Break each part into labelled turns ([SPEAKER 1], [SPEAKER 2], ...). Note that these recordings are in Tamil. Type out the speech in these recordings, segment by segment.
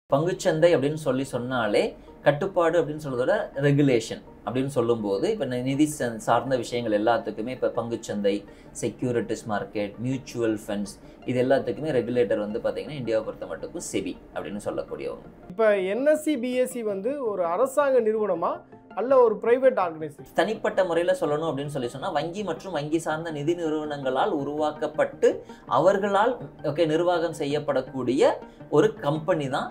[SPEAKER 1] பங்குச்சந்தை அப்படின்னு சொல்லி சொன்னாலே கட்டுப்பாடு அப்படின்னு சொல்றதோட ரெகுலேஷன் அப்படின்னு சொல்லும்போது இப்போ நிதி ச- சார்ந்த விஷயங்கள் எல்லாத்துக்குமே இப்போ பங்குச்சந்தை செக்யூரிட்டிஸ் மார்க்கெட் மியூச்சுவல் ஃபண்ட்ஸ் இது எல்லாத்துக்குமே ரெகுலேட்டர் வந்து பார்த்தீங்கன்னா இந்தியாவை பொறுத்த மட்டுக்கும் செபி அப்படின்னு சொல்லக்கூடியவங்க
[SPEAKER 2] இப்போ என்எஸ்சி பிஎஸ்சி வந்து ஒரு அரசாங்க நிறுவனமா அல்ல ஒரு பிரைவேட் ஆர்கனைசேஷன்
[SPEAKER 1] தனிப்பட்ட முறையில் சொல்லணும் அப்படின்னு சொல்லி சொன்னால் வங்கி மற்றும் வங்கி சார்ந்த நிதி நிறுவனங்களால் உருவாக்கப்பட்டு அவர்களால் ஓகே நிர்வாகம் செய்யப்படக்கூடிய ஒரு கம்பெனி தான்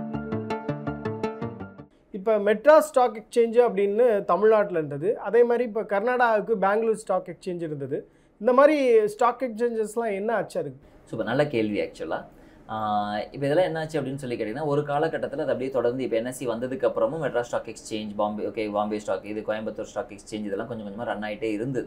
[SPEAKER 2] இப்போ மெட்ராஸ் ஸ்டாக் எக்ஸ்சேஞ்சு அப்படின்னு தமிழ்நாட்டில் இருந்தது அதே மாதிரி இப்போ கர்நாடகாவுக்கு பெங்களூர் ஸ்டாக் எக்ஸ்சேஞ்ச் இருந்தது இந்த மாதிரி ஸ்டாக் எக்ஸ்சேஞ்சஸ்லாம் என்ன ஆச்சு அதுக்கு
[SPEAKER 1] சூப்பர் நல்ல கேள்வி ஆக்சுவலாக இப்போ இதெல்லாம் என்னாச்சு அப்படின்னு சொல்லி கேட்டிங்கன்னா ஒரு காலகட்டத்தில் அது அப்படியே தொடர்ந்து இப்போ என்எஸ்சி வந்ததுக்கு அப்புறமும் Madras stock exchange Bombay okay Bombay stock இது கோயம்புத்தூர் ஸ்டாக் எக்ஸ்சேஞ்ச் இதெல்லாம் கொஞ்சம் கொஞ்சமாக ரன் ஆகிட்டே இருந்தது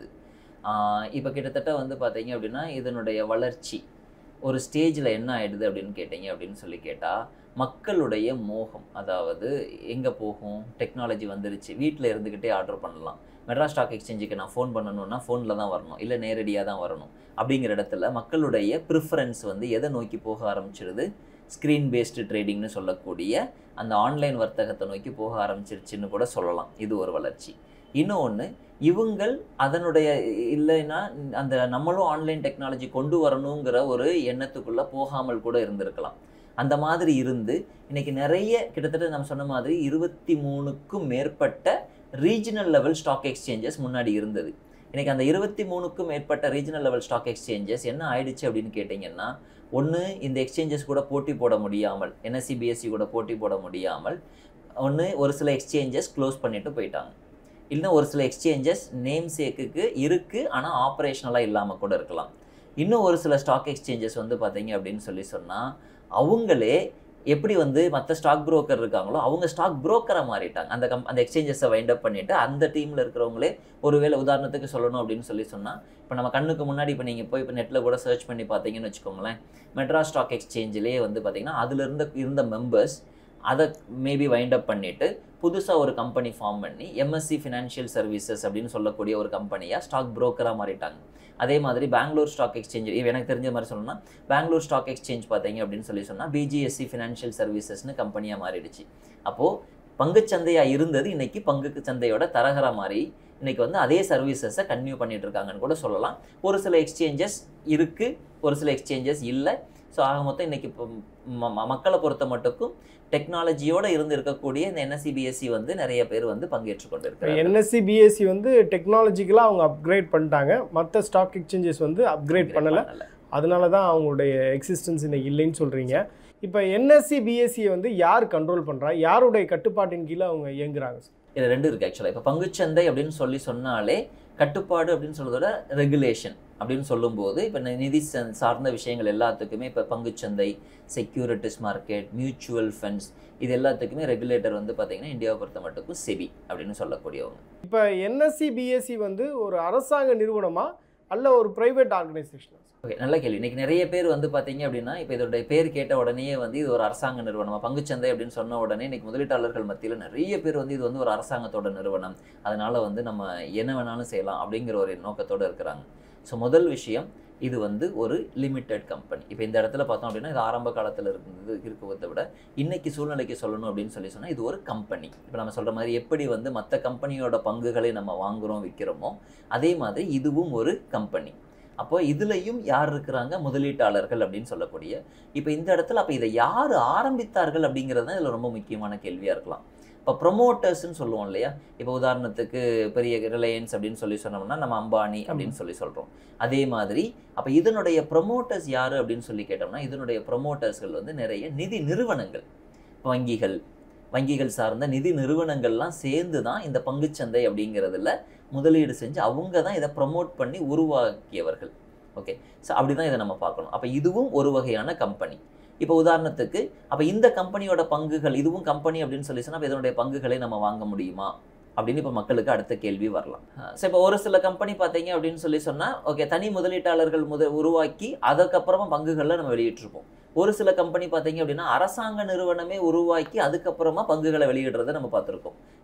[SPEAKER 1] இப்போ கிட்டத்தட்ட வந்து பார்த்தீங்க அப்படின்னா இதனுடைய வளர்ச்சி ஒரு ஸ்டேஜில் என்ன ஆயிடுது அப்படின்னு கேட்டிங்க அப்படின்னு சொல்லி கேட்டால் மக்களுடைய மோகம் அதாவது எங்கே போகும் டெக்னாலஜி வந்துருச்சு வீட்டில் இருந்துக்கிட்டே ஆர்டர் பண்ணலாம் மெட்ராஸ் ஸ்டாக் எக்ஸ்சேஞ்சுக்கு நான் ஃபோன் பண்ணணும்னா ஃபோனில் தான் வரணும் இல்லை நேரடியாக தான் வரணும் அப்படிங்கிற இடத்துல மக்களுடைய ப்ரிஃபரன்ஸ் வந்து எதை நோக்கி போக ஆரம்பிச்சிருது ஸ்க்ரீன் பேஸ்டு ட்ரேடிங்னு சொல்லக்கூடிய அந்த ஆன்லைன் வர்த்தகத்தை நோக்கி போக ஆரம்பிச்சிருச்சுன்னு கூட சொல்லலாம் இது ஒரு வளர்ச்சி இன்னொன்று இவங்கள் அதனுடைய இல்லைன்னா அந்த நம்மளும் ஆன்லைன் டெக்னாலஜி கொண்டு வரணுங்கிற ஒரு எண்ணத்துக்குள்ளே போகாமல் கூட இருந்திருக்கலாம் அந்த மாதிரி இருந்து இன்னைக்கு நிறைய கிட்டத்தட்ட நம்ம சொன்ன மாதிரி இருபத்தி மூணுக்கும் மேற்பட்ட ரீஜனல் லெவல் ஸ்டாக் எக்ஸ்சேஞ்சஸ் முன்னாடி இருந்தது இன்னைக்கு அந்த இருபத்தி மூணுக்கும் மேற்பட்ட ரீஜனல் லெவல் ஸ்டாக் எக்ஸ்சேஞ்சஸ் என்ன ஆயிடுச்சு அப்படின்னு கேட்டிங்கன்னா ஒன்று இந்த எக்ஸ்சேஞ்சஸ் கூட போட்டி போட முடியாமல் என்எஸ்சி பிஎஸ்சி கூட போட்டி போட முடியாமல் ஒன்று ஒரு சில எக்ஸ்சேஞ்சஸ் க்ளோஸ் பண்ணிட்டு போயிட்டாங்க இல்லைன்னா ஒரு சில எக்ஸ்சேஞ்சஸ் நேம் சேக்குக்கு இருக்குது ஆனால் ஆப்ரேஷனலாக இல்லாமல் கூட இருக்கலாம் இன்னும் ஒரு சில ஸ்டாக் எக்ஸ்சேஞ்சஸ் வந்து பார்த்தீங்க அப்படின்னு சொல்லி சொன்னால் அவங்களே எப்படி வந்து மற்ற ஸ்டாக் புரோக்கர் இருக்காங்களோ அவங்க ஸ்டாக் புரோக்கரை மாறிட்டாங்க அந்த கம் அந்த எக்ஸ்சேஞ்சஸை வைண்ட் அப் பண்ணிவிட்டு அந்த டீமில் இருக்கிறவங்களே ஒருவேளை உதாரணத்துக்கு சொல்லணும் அப்படின்னு சொல்லி சொன்னால் இப்போ நம்ம கண்ணுக்கு முன்னாடி இப்போ நீங்கள் போய் இப்போ நெட்டில் கூட சர்ச் பண்ணி பார்த்தீங்கன்னு வச்சுக்கோங்களேன் மெட்ராஸ் ஸ்டாக் எக்ஸ்சேஞ்சிலேயே வந்து பார்த்தீங்கன்னா அதில் இருந்த இருந்த மெம்பர்ஸ் அதை மேபி வைண்ட் அப் பண்ணிவிட்டு புதுசாக ஒரு கம்பெனி ஃபார்ம் பண்ணி எம்எஸ்சி ஃபினான்ஷியல் சர்வீசஸ் அப்படின்னு சொல்லக்கூடிய ஒரு கம்பெனியாக ஸ்டாக் புரோக்கராக மாறிட்டாங்க அதே மாதிரி பெங்களூர் ஸ்டாக் எக்ஸ்சேஞ்ச் எனக்கு தெரிஞ்ச மாதிரி சொல்லணும்னா பெங்களூர் ஸ்டாக் எக்ஸ்சேஞ்ச் பார்த்தீங்க அப்படின்னு சொல்லி சொன்னால் பிஜிஎஸ்சி ஃபினான்ஷியல் சர்வீசஸ்னு கம்பெனியாக மாறிடுச்சு அப்போது பங்குச்சந்தையாக இருந்தது இன்னைக்கு பங்கு சந்தையோட தரகரா மாறி இன்னைக்கு வந்து அதே சர்வீசஸை கன்டினியூ பண்ணிட்டு இருக்காங்கன்னு கூட சொல்லலாம் ஒரு சில எக்ஸ்சேஞ்சஸ் இருக்குது ஒரு சில எக்ஸ்சேஞ்சஸ் இல்லை ஸோ ஆக மொத்தம் இன்னைக்கு இப்போ ம- ம- மக்களை பொறுத்த மட்டுக்கும் டெக்னாலஜியோடு இருந்து இருக்கக்கூடிய இந்த என்எஸ்சி பிஎஸ்சி வந்து நிறைய பேர் வந்து பங்கேற்று கொண்டு
[SPEAKER 2] இப்போ
[SPEAKER 1] இருக்காங்க
[SPEAKER 2] என்எஸ்சி பிஎஸ்சி வந்து டெக்னாலஜிக்கலாக அவங்க அப்கிரேட் பண்ணிட்டாங்க மற்ற ஸ்டாக் எக்ஸ்சேஞ்சஸ் வந்து அப்கிரேட் பண்ணலை அதனால தான் அவங்களுடைய எக்ஸிஸ்டன்ஸ் இன்னைக்கு இல்லைன்னு சொல்கிறீங்க இப்போ என்எஸ்சி பிஎஸ்சியை வந்து யார் கண்ட்ரோல் பண்ணுறா யாருடைய கட்டுப்பாட்டின் கீழே அவங்க இயங்குறாங்க
[SPEAKER 1] இது ரெண்டு இருக்குது ஆக்சுவலாக இப்போ பங்குச்சந்தை அப்படின்னு சொல்லி சொன்னாலே கட்டுப்பாடு அப்படின்னு சொல்றதோட ரெகுலேஷன் அப்படின்னு சொல்லும்போது இப்போ நிதி ச- சார்ந்த விஷயங்கள் எல்லாத்துக்குமே இப்போ பங்குச்சந்தை செக்யூரிட்டிஸ் மார்க்கெட் மியூச்சுவல் ஃபண்ட்ஸ் இது எல்லாத்துக்குமே ரெகுலேட்டர் வந்து பார்த்தீங்கன்னா இந்தியாவை பொறுத்த மட்டுக்கும் செபி அப்படின்னு சொல்லக்கூடியவங்க
[SPEAKER 2] இப்போ என்எஸ்சி பிஎஸ்சி வந்து ஒரு அரசாங்க நிறுவனமா அல்ல ஒரு பிரைவேட் ஆர்கனைசேஷன்
[SPEAKER 1] ஓகே நல்ல கேள்வி இன்னைக்கு நிறைய பேர் வந்து பார்த்தீங்க அப்படின்னா இப்போ இதோட பேர் கேட்ட உடனே வந்து இது ஒரு அரசாங்க நிறுவனமா பங்குச்சந்தை அப்படின்னு சொன்ன உடனே இன்னைக்கு முதலீட்டாளர்கள் மத்தியில் நிறைய பேர் வந்து இது வந்து ஒரு அரசாங்கத்தோட நிறுவனம் அதனால வந்து நம்ம என்ன வேணாலும் செய்யலாம் அப்படிங்கிற ஒரு நோக்கத்தோட இருக்கிறாங்க ஸோ முதல் விஷயம் இது வந்து ஒரு லிமிட்டெட் கம்பெனி இப்போ இந்த இடத்துல பார்த்தோம் அப்படின்னா இது ஆரம்ப காலத்தில் இருந்தது இருக்கிறத விட இன்னைக்கு சூழ்நிலைக்கு சொல்லணும் அப்படின்னு சொல்லி சொன்னால் இது ஒரு கம்பெனி இப்போ நம்ம சொல்கிற மாதிரி எப்படி வந்து மற்ற கம்பெனியோட பங்குகளை நம்ம வாங்குறோம் விற்கிறோமோ அதே மாதிரி இதுவும் ஒரு கம்பெனி அப்போ இதுலயும் யார் இருக்கிறாங்க முதலீட்டாளர்கள் அப்படின்னு சொல்லக்கூடிய இப்போ இந்த இடத்துல அப்போ இதை யார் ஆரம்பித்தார்கள் அப்படிங்கிறது தான் இதில் ரொம்ப முக்கியமான கேள்வியாக இருக்கலாம் இப்போ ப்ரொமோட்டர்ஸ்னு சொல்லுவோம் இல்லையா இப்போ உதாரணத்துக்கு பெரிய ரிலையன்ஸ் அப்படின்னு சொல்லி சொன்னோம்னா நம்ம அம்பானி அப்படின்னு சொல்லி சொல்கிறோம் அதே மாதிரி அப்போ இதனுடைய ப்ரொமோட்டர்ஸ் யார் அப்படின்னு சொல்லி கேட்டோம்னா இதனுடைய ப்ரொமோட்டர்ஸ்கள் வந்து நிறைய நிதி நிறுவனங்கள் வங்கிகள் வங்கிகள் சார்ந்த நிதி நிறுவனங்கள்லாம் சேர்ந்து தான் இந்த பங்குச்சந்தை அப்படிங்கிறதுல முதலீடு செஞ்சு அவங்க தான் இதை ப்ரமோட் பண்ணி உருவாக்கியவர்கள் ஓகே ஸோ அப்படி தான் இதை நம்ம பார்க்கணும் அப்போ இதுவும் ஒரு வகையான கம்பெனி இப்போ உதாரணத்துக்கு அப்போ இந்த கம்பெனியோட பங்குகள் இதுவும் கம்பெனி அப்படின்னு சொல்லி சொன்னால் இதனுடைய பங்குகளை நம்ம வாங்க முடியுமா அப்படின்னு இப்போ மக்களுக்கு அடுத்த கேள்வி வரலாம் ஸோ இப்போ ஒரு சில கம்பெனி பார்த்தீங்க அப்படின்னு சொல்லி சொன்னால் ஓகே தனி முதலீட்டாளர்கள் முத உருவாக்கி அதுக்கப்புறமா பங்குகளில் நம்ம வெளியிட்டிருப்போம் ஒரு சில கம்பெனி பார்த்தீங்க அப்படின்னா அரசாங்க நிறுவனமே உருவாக்கி அதுக்கப்புறமா பங்குகளை வெளியிடுறதை நம்ம பார்த்துருக்கோம்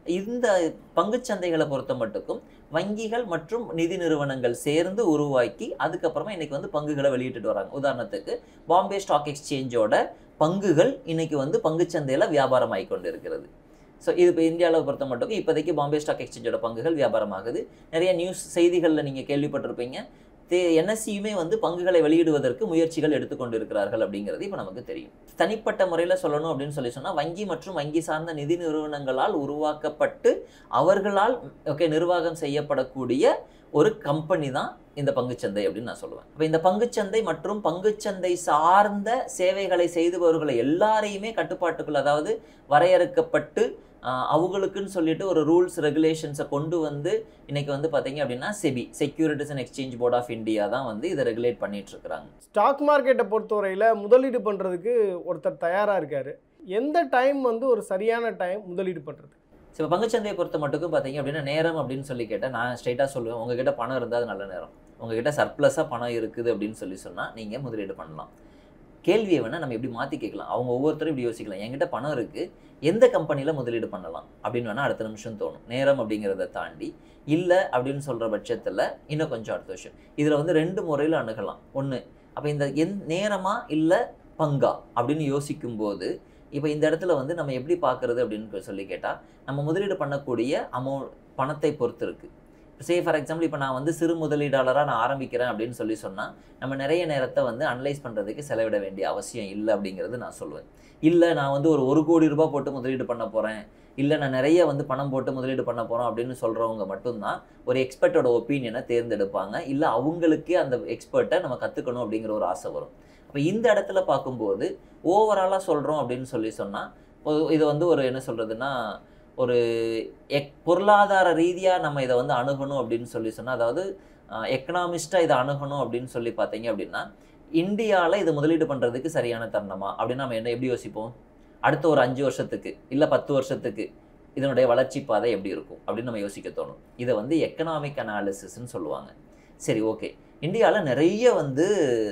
[SPEAKER 1] இந்த பங்குச்சந்தைகளை பொறுத்த மட்டுக்கும் வங்கிகள் மற்றும் நிதி நிறுவனங்கள் சேர்ந்து உருவாக்கி அதுக்கப்புறமா இன்னைக்கு வந்து பங்குகளை வெளியிட்டுட்டு வராங்க உதாரணத்துக்கு பாம்பே ஸ்டாக் எக்ஸ்சேஞ்சோட பங்குகள் இன்னைக்கு வந்து பங்குச்சந்தையில் வியாபாரம் ஆகி கொண்டு இருக்கிறது ஸோ இது இப்போ இந்தியாவில் பொறுத்த மட்டும் இப்போதைக்கு பாம்பே ஸ்டாக் எக்ஸ்சேஞ்சோட பங்குகள் வியாபாரம் ஆகுது நிறைய நியூஸ் செய்திகளில் நீங்கள் கேள்விப்பட்டிருப்பீங்க தே என்எஸ்சியுமே வந்து பங்குகளை வெளியிடுவதற்கு முயற்சிகள் எடுத்துக்கொண்டு இருக்கிறார்கள் அப்படிங்கிறது இப்போ நமக்கு தெரியும் தனிப்பட்ட முறையில் சொல்லணும் அப்படின்னு சொல்லி சொன்னால் வங்கி மற்றும் வங்கி சார்ந்த நிதி நிறுவனங்களால் உருவாக்கப்பட்டு அவர்களால் ஓகே நிர்வாகம் செய்யப்படக்கூடிய ஒரு கம்பெனி தான் இந்த பங்குச்சந்தை அப்படின்னு நான் சொல்லுவேன் இப்போ இந்த பங்குச்சந்தை மற்றும் பங்குச்சந்தை சார்ந்த சேவைகளை செய்துபவர்களை எல்லாரையுமே கட்டுப்பாட்டுக்குள்ள அதாவது வரையறுக்கப்பட்டு ஆஹ், அவங்களுக்குன்னு சொல்லிட்டு ஒரு ரூல்ஸ் ரெகுலேஷன்ஸை கொண்டு வந்து இன்னைக்கு வந்து பார்த்தீங்க அப்படின்னா SEBI securities and exchange board of India தான் வந்து இதை ரெகுலேட் பண்ணிட்டு இருக்கிறாங்க
[SPEAKER 2] ஸ்டாக் மார்க்கெட்டை பொறுத்தவரையில் முதலீடு பண்ணுறதுக்கு ஒருத்தர் தயாராக இருக்கார் எந்த டைம் வந்து ஒரு சரியான டைம் முதலீடு பண்ணுறது
[SPEAKER 1] ஸோ இப்போ பங்குச்சந்தையை பொறுத்த மட்டுக்கும் பார்த்தீங்க அப்படின்னா நேரம் அப்படின்னு சொல்லி கேட்டால் நான் ஸ்ட்ரைட்டாக சொல்லுவேன் உங்ககிட்ட பணம் இருந்தால் அது நல்ல நேரம் உங்ககிட்ட சர்ப்ளஸாக பணம் இருக்குது அப்படின்னு சொல்லி சொன்னால் நீங்கள் முதலீடு பண்ணலாம் கேள்வியை வேணால் நம்ம எப்படி மாற்றி கேட்கலாம் அவங்க ஒவ்வொருத்தரும் இப்படி யோசிக்கலாம் என்கிட்ட பணம் இருக்குது எந்த கம்பெனியில் முதலீடு பண்ணலாம் அப்படின்னு வேணால் அடுத்த நிமிஷம் தோணும் நேரம் அப்படிங்கிறத தாண்டி இல்லை அப்படின்னு சொல்கிற பட்சத்தில் இன்னும் கொஞ்சம் அடுத்த விஷயம் இதில் வந்து ரெண்டு முறையில் அணுகலாம் ஒன்று அப்போ இந்த எந் நேரமா இல்லை பங்கா அப்படின்னு யோசிக்கும்போது இப்போ இந்த இடத்துல வந்து நம்ம எப்படி பார்க்குறது அப்படின்னு சொல்லி கேட்டால் நம்ம முதலீடு பண்ணக்கூடிய அமௌண்ட் பணத்தை பொறுத்து இருக்கு சே ஃபார் எக்ஸாம்பிள் இப்போ நான் வந்து சிறு முதலீடாளராக நான் ஆரம்பிக்கிறேன் அப்படின்னு சொல்லி சொன்னால் நம்ம நிறைய நேரத்தை வந்து அனலைஸ் பண்ணுறதுக்கு செலவிட வேண்டிய அவசியம் இல்லை அப்படிங்கிறது நான் சொல்லுவேன் இல்லை நான் வந்து ஒரு ஒரு கோடி ரூபாய் போட்டு முதலீடு பண்ண போகிறேன் இல்லை நான் நிறைய வந்து பணம் போட்டு முதலீடு பண்ண போகிறோம் அப்படின்னு சொல்கிறவங்க மட்டும்தான் ஒரு எக்ஸ்பர்ட்டோட ஒப்பீனியனை தேர்ந்தெடுப்பாங்க இல்லை அவங்களுக்கே அந்த எக்ஸ்பர்ட்டை நம்ம கற்றுக்கணும் அப்படிங்கிற ஒரு ஆசை வரும் அப்போ இந்த இடத்துல பார்க்கும்போது ஓவராலாக சொல்கிறோம் அப்படின்னு சொல்லி சொன்னால் இது வந்து ஒரு என்ன சொல்கிறதுன்னா ஒரு எக் பொருளாதார ரீதியாக நம்ம இதை வந்து அணுகணும் அப்படின்னு சொல்லி சொன்னால் அதாவது எக்கனாமிஸ்ட்டாக இதை அணுகணும் அப்படின்னு சொல்லி பார்த்தீங்க அப்படின்னா இந்தியாவில் இதை முதலீடு பண்ணுறதுக்கு சரியான தருணமா அப்படின்னு நம்ம என்ன எப்படி யோசிப்போம் அடுத்த ஒரு அஞ்சு வருஷத்துக்கு இல்லை பத்து வருஷத்துக்கு இதனுடைய வளர்ச்சி பாதை எப்படி இருக்கும் அப்படின்னு நம்ம யோசிக்க தோணும் இதை வந்து எக்கனாமிக் அனாலிசிஸ்ன்னு சொல்லுவாங்க சரி ஓகே இந்தியாவில் நிறைய வந்து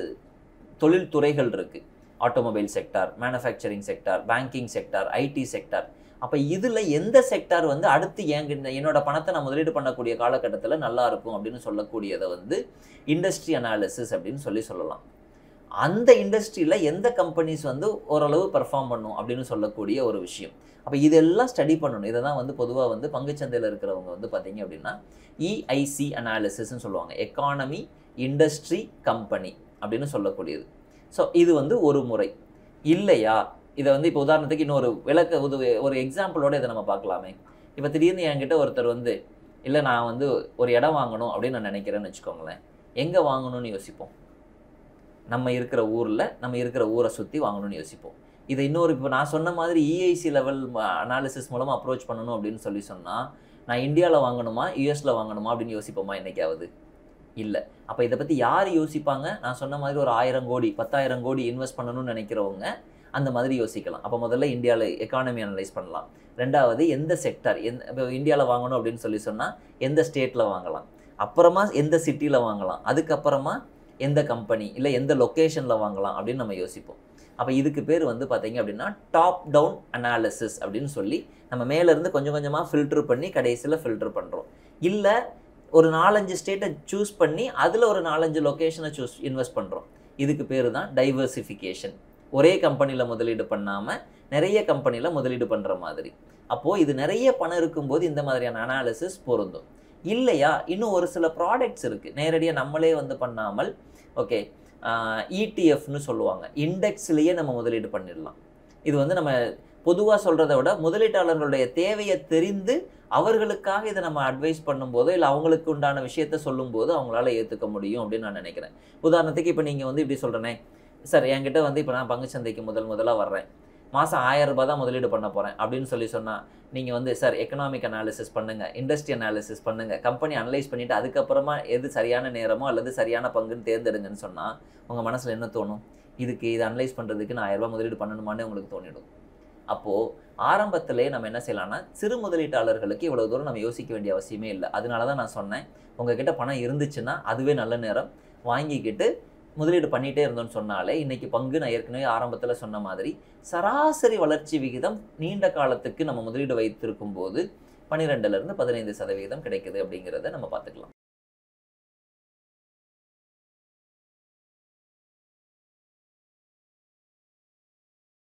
[SPEAKER 1] தொழில் துறைகள் இருக்குது automobile sector manufacturing sector banking sector IT sector அப்போ இதில் எந்த செக்டார் வந்து அடுத்து எங்க என்னோட பணத்தை நான் முதலீடு பண்ணக்கூடிய காலகட்டத்தில் நல்லா இருக்கும் அப்படின்னு சொல்லக்கூடியதை வந்து இண்டஸ்ட்ரி அனாலிசிஸ் அப்படின்னு சொல்லி சொல்லலாம் அந்த இண்டஸ்ட்ரியில் எந்த கம்பெனிஸ் வந்து ஓரளவு பெர்ஃபார்ம் பண்ணும் அப்படின்னு சொல்லக்கூடிய ஒரு விஷயம் அப்போ இதெல்லாம் ஸ்டடி பண்ணணும் இதை தான் வந்து பொதுவாக வந்து பங்குச்சந்தையில் இருக்கிறவங்க வந்து பார்த்தீங்க அப்படின்னா இஐசி அனாலிசிஸ்ன்னு சொல்லுவாங்க எக்கானமி இண்டஸ்ட்ரி கம்பெனி அப்படின்னு சொல்லக்கூடியது ஸோ இது வந்து ஒரு முறை இல்லையா இதை வந்து இப்போ உதாரணத்துக்கு இன்னொரு விளக்க உதவி ஒரு எக்ஸாம்பிளோட இதை நம்ம பார்க்கலாமே இப்போ திடீர்னு என்கிட்ட ஒருத்தர் வந்து இல்லை நான் வந்து ஒரு இடம் வாங்கணும் அப்படின்னு நான் நினைக்கிறேன்னு வச்சுக்கோங்களேன் எங்கே வாங்கணும்னு யோசிப்போம் நம்ம இருக்கிற ஊரில் நம்ம இருக்கிற ஊரை சுற்றி வாங்கணும்னு யோசிப்போம் இதை இன்னொரு இப்போ நான் சொன்ன மாதிரி இஐசி லெவல் அனாலிசிஸ் மூலமாக அப்ரோச் பண்ணணும் அப்படின்னு சொல்லி சொன்னால் நான் இந்தியாவில் வாங்கணுமா யூஎஸில் வாங்கணுமா அப்படின்னு யோசிப்போமா என்னைக்காவது இல்லை அப்போ இதை பற்றி யார் யோசிப்பாங்க நான் சொன்ன மாதிரி ஒரு ஆயிரம் கோடி பத்தாயிரம் கோடி இன்வெஸ்ட் பண்ணணும்னு நினைக்கிறவங்க அந்த மாதிரி யோசிக்கலாம் அப்போ முதல்ல இந்தியாவில் எக்கானமி அனலைஸ் பண்ணலாம் ரெண்டாவது எந்த செக்டர் எந்த இப்போ இந்தியாவில் வாங்கணும் அப்படின்னு சொல்லி சொன்னால் எந்த ஸ்டேட்டில் வாங்கலாம் அப்புறமா எந்த சிட்டியில் வாங்கலாம் அதுக்கப்புறமா எந்த கம்பெனி இல்லை எந்த லொக்கேஷனில் வாங்கலாம் அப்படின்னு நம்ம யோசிப்போம் அப்போ இதுக்கு பேர் வந்து பார்த்தீங்க அப்படின்னா டாப் டவுன் அனாலிசிஸ் அப்படின்னு சொல்லி நம்ம மேலேருந்து கொஞ்சம் கொஞ்சமாக ஃபில்டர் பண்ணி கடைசியில் ஃபில்டர் பண்ணுறோம் இல்லை ஒரு நாலஞ்சு ஸ்டேட்டை சூஸ் பண்ணி அதில் ஒரு நாலஞ்சு லொக்கேஷனை சூஸ் இன்வெஸ்ட் பண்ணுறோம் இதுக்கு பேர் தான் டைவர்சிஃபிகேஷன் ஒரே கம்பெனியில் முதலீடு பண்ணாமல் நிறைய கம்பெனியில் முதலீடு பண்ணுற மாதிரி அப்போது இது நிறைய பணம் இருக்கும்போது இந்த மாதிரியான அனாலிசிஸ் பொருந்தும் இல்லையா இன்னும் ஒரு சில ப்ராடக்ட்ஸ் இருக்குது நேரடியாக நம்மளே வந்து பண்ணாமல் ஓகே இடிஎஃப்னு சொல்லுவாங்க இண்டெக்ஸ்லேயே நம்ம முதலீடு பண்ணிடலாம் இது வந்து நம்ம பொதுவாக சொல்கிறத விட முதலீட்டாளர்களுடைய தேவையை தெரிந்து அவர்களுக்காக இதை நம்ம அட்வைஸ் பண்ணும்போதோ இல்லை அவங்களுக்கு உண்டான விஷயத்த சொல்லும்போது அவங்களால ஏற்றுக்க முடியும் அப்படின்னு நான் நினைக்கிறேன் உதாரணத்துக்கு இப்போ நீங்கள் வந்து இப்படி சொல்கிறேனே சார் என்கிட்ட வந்து இப்போ நான் பங்குச்சந்தைக்கு முதல் முதலாக வர்றேன் மாதம் ஆயிரம் ரூபாய் தான் முதலீடு பண்ண போகிறேன் அப்படின்னு சொல்லி சொன்னால் நீங்கள் வந்து சார் எக்கனாமிக் அனாலிசிஸ் பண்ணுங்கள் இண்டஸ்ட்ரி அனாலிசிஸ் பண்ணுங்கள் கம்பெனி அனலைஸ் பண்ணிவிட்டு அதுக்கப்புறமா எது சரியான நேரமோ அல்லது சரியான பங்குன்னு தேர்ந்தெடுங்கன்னு சொன்னால் உங்கள் மனசில் என்ன தோணும் இதுக்கு இதை அனலைஸ் பண்ணுறதுக்கு நான் ஆயிரம் ரூபாய் முதலீடு பண்ணணுமான்னு உங்களுக்கு தோணிடும் அப்போது ஆரம்பத்திலே நம்ம என்ன செய்யலாம்னா சிறு முதலீட்டாளர்களுக்கு இவ்வளோ தூரம் நம்ம யோசிக்க வேண்டிய அவசியமே இல்லை அதனால தான் நான் சொன்னேன் உங்ககிட்ட பணம் இருந்துச்சுன்னா அதுவே நல்ல நேரம் வாங்கிக்கிட்டு முதலீடு பண்ணிகிட்டே இருந்தோம்னு சொன்னாலே இன்றைக்கி பங்கு நான் ஏற்கனவே ஆரம்பத்தில் சொன்ன மாதிரி சராசரி வளர்ச்சி விகிதம் நீண்ட காலத்துக்கு நம்ம முதலீடு வைத்திருக்கும் போது பன்னிரெண்டுல இருந்து பதினைந்து சதவீதம் கிடைக்குது அப்படிங்கிறத நம்ம பார்த்துக்கலாம்